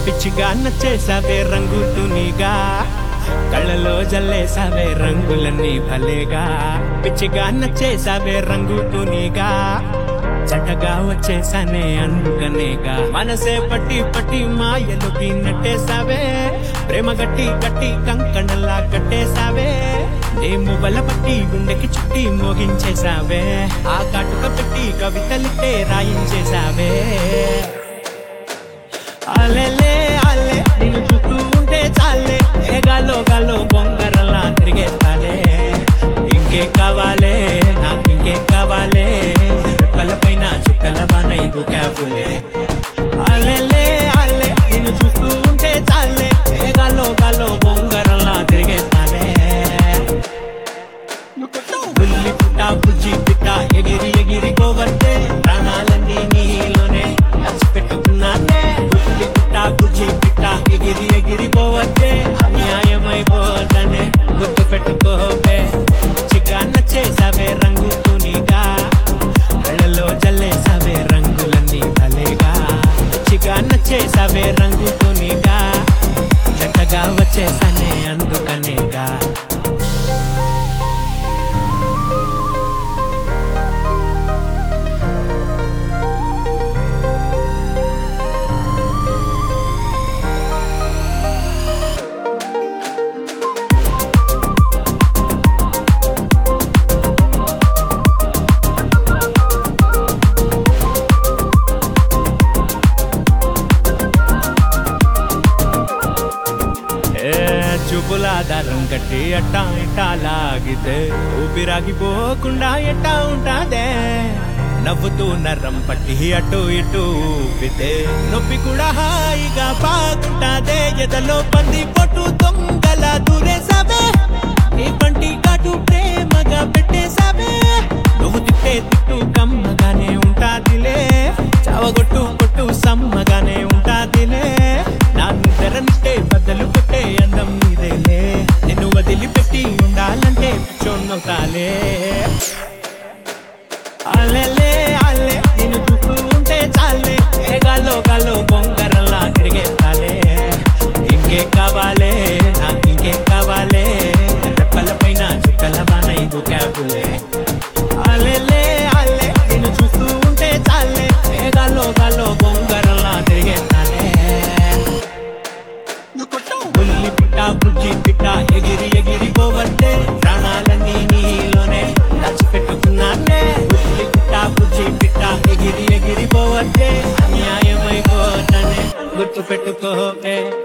పిచ్చిగా నచ్చేసావే రంగు తునిగా కళ్ళలో జల్లేసావే రంగులన్నీ భలేగా పిచ్చిగా నచ్చేసావే రంగు తునిగా చక్కగా వచ్చేసానే అందుకనేగా మనసే పట్టి పట్టి మాయలోకి నట్టేసావే ప్రేమ గట్టి గట్టి కంకణలా కట్టేసావే ఏమో బలపట్టి గుండెకి చుట్టి మోగించేసావే ఆ కాటుక పెట్టి కవితలిట్టే రాయించేసావే అలెలే అలే నేను చుట్టూ ఉంటే చాలే ఏ గాలో గాలో బొంగరలా తిరిగేస్తాలే ఇంకే కావాలే నాకు ఇంకే కావాలే పైన చుక్కల బానైదు క్యాబులే అలెలే అలే నేను చూస్తూ ఉంటే చాలే ఏ గాలో గాలో బొంగరలా తిరిగేస్తాలే బుల్లి పుట్ట బుజ్జి పిట్ట ఎగిరి ఎగిరి పోవట్టే ప్రాణాలన్నీ నీలోనే పెట్టుకున్నానే బుల్లి పుట్ట బుజ్జి పిట్ట ఎగిరి ఎగిరి పోవట్టే అన్యాయమైపోతనే గుర్తు పెట్టుకోవే చిగా నచ్చేసావే రంగు తునిగా కళ్ళలో జల్లేసావే రంగులన్నీ భలేగా చిగా నచ్చేసావే రంగు తునిగా జట్టగా వచ్చేసానే అందుకనేగా ఏ చూపుల దారం కట్టి అట్టా ఇట్టా లాగితే ఊపిరాగిపోకుండా ఎట్టా ఉంటాదే నవ్వుతూ నరం పట్టి అటు ఇటు ఊపితే నొప్పి కూడా హాయిగా బాగుంటాదే ఎదలో పంది పొట్టు దొంగల దూరేసావే నీ పంటి కాటు ప్రేమగా పెట్టేసావే నువ్వు తిట్టే తిట్టు కమ్మగానే ఉంటాదిలే చావగొట్టు కొట్టు సమ్మగానే ఉంటాదిలే నా నిద్రనిస్తే బద్దలు కొట్టే అందం నీదేలే నిన్ను వదిలిపెట్టి ఉండాలంటే పిచ్చోన్నవుతాలే అలెలే అల్లే నేను చూస్తూ ఉంటే చాలే ఏ గాలో గాలో బొంగరలా తిరిగేస్తాలే ఇంకే కావాలే నాకు ఇంకే కావాలే రెప్పల పైన చుక్కల బానైదు క్యాబులే అలెలే అల్లే నేను చూస్తూ ఉంటే చాలే ఏ గాలో గాలో బొంగరలా తిరిగేస్తాలే బుల్లి పిట్ట బుజ్జి పిట్ట ఎగిరి ఎగిరి పోవట్టే ప్రాణాలన్నీ నీలోనే దాచిపెట్టుకున్నానే బుల్లి పిట్ట బుజ్జి పిట్ట ఎగిరి ఎగిరి పోవట్టే అన్యాయమైపోతనే గుర్తు పెట్టుకోవే